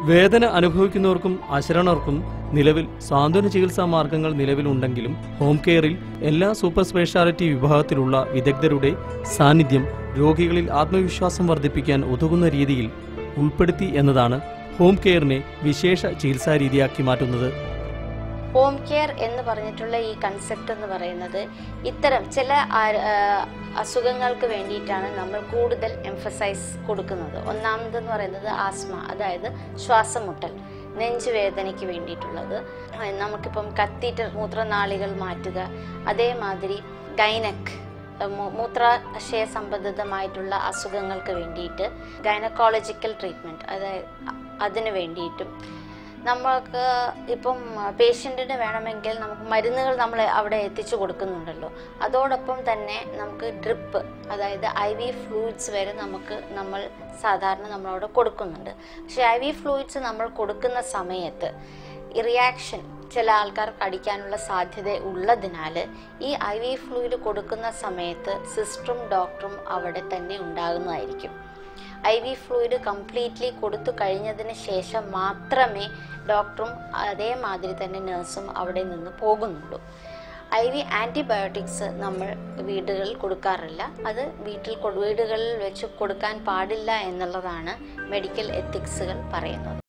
വേദന അനുഭവിക്കുന്നവർക്കും അശരണർക്കും നിലവിൽ സാന്ത്വന ചികിത്സാ മാർഗങ്ങൾ നിലവിലുണ്ടെങ്കിലും ഹോം കെയറിൽ എല്ലാ സൂപ്പർ സ്പെഷ്യാലിറ്റി വിഭാഗത്തിലുള്ള വിദഗ്ധരുടെ സാന്നിധ്യം രോഗികളിൽ ആത്മവിശ്വാസം വർദ്ധിപ്പിക്കാൻ ഉതകുന്ന രീതിയിൽ ഉൾപ്പെടുത്തി എന്നതാണ് ഹോം കെയറിനെ വിശേഷ ചികിത്സാ രീതിയാക്കി മാറ്റുന്നത് ഹോം കെയർ എന്ന് പറഞ്ഞിട്ടുള്ള ഈ കൺസെപ്റ്റ് എന്ന് പറയുന്നത് ഇത്തരം ചില ആ- ആ, അസുഖങ്ങൾക്ക് വേണ്ടിയിട്ടാണ് നമ്മൾ കൂടുതൽ എംഫസൈസ് കൊടുക്കുന്നത് ഒന്നാമതെന്ന് പറയുന്നത് ആസ്മ അതായത് ശ്വാസമുട്ടൽ നെഞ്ചുവേദനയ്ക്ക് വേണ്ടിയിട്ടുള്ളത് ആ, നമുക്കിപ്പം കത്തീറ്റർ മൂത്രനാളികൾ മാറ്റുക അതേമാതിരി ഗൈനക് മൂ- മൂത്രാശയ സംബന്ധിതമായിട്ടുള്ള അസുഖങ്ങൾക്ക് വേണ്ടിയിട്ട് ഗൈനക്കോളജിക്കൽ ട്രീറ്റ്മെൻറ്റ് അതായത് അതിന് വേണ്ടിയിട്ടും നമ്മൾക്ക് ഇപ്പം പേഷ്യൻറ്റിന് വേണമെങ്കിൽ നമുക്ക് മരുന്നുകൾ നമ്മൾ അവിടെ എത്തിച്ചു കൊടുക്കുന്നുണ്ടല്ലോ അതോടൊപ്പം തന്നെ നമുക്ക് ഡ്രിപ്പ് അതായത് ഐ വി ഫ്ലൂയിഡ്സ് വരെ നമുക്ക് നമ്മൾ സാധാരണ നമ്മളവിടെ കൊടുക്കുന്നുണ്ട് പക്ഷേ ഐ വി ഫ്ലൂയിഡ്സ് നമ്മൾ കൊടുക്കുന്ന സമയത്ത് ഈ റിയാക്ഷൻ ചില ആൾക്കാർക്ക് അടിക്കാനുള്ള സാധ്യത ഉള്ളതിനാൽ ഈ ഐ വി ഫ്ലൂയിഡ് കൊടുക്കുന്ന സമയത്ത് സിസ്റ്ററും ഡോക്ടറും അവിടെ തന്നെ ഉണ്ടാകുന്നതായിരിക്കും ഐ വി ഫ്ലൂയിഡ് കംപ്ലീറ്റ്ലി കൊടുത്തു കഴിഞ്ഞതിന് ശേഷം മാത്രമേ ഡോക്ടറും അതേമാതിരി തന്നെ നഴ്സും അവിടെ നിന്ന് പോകുന്നുള്ളൂ ഐ വി ആൻറ്റിബയോട്ടിക്സ് നമ്മൾ വീടുകളിൽ കൊടുക്കാറില്ല അത് വീട്ടിൽ കൊ- വീടുകളിൽ വെച്ച് കൊടുക്കാൻ പാടില്ല എന്നുള്ളതാണ് മെഡിക്കൽ എത്തിക്സുകൾ പറയുന്നത്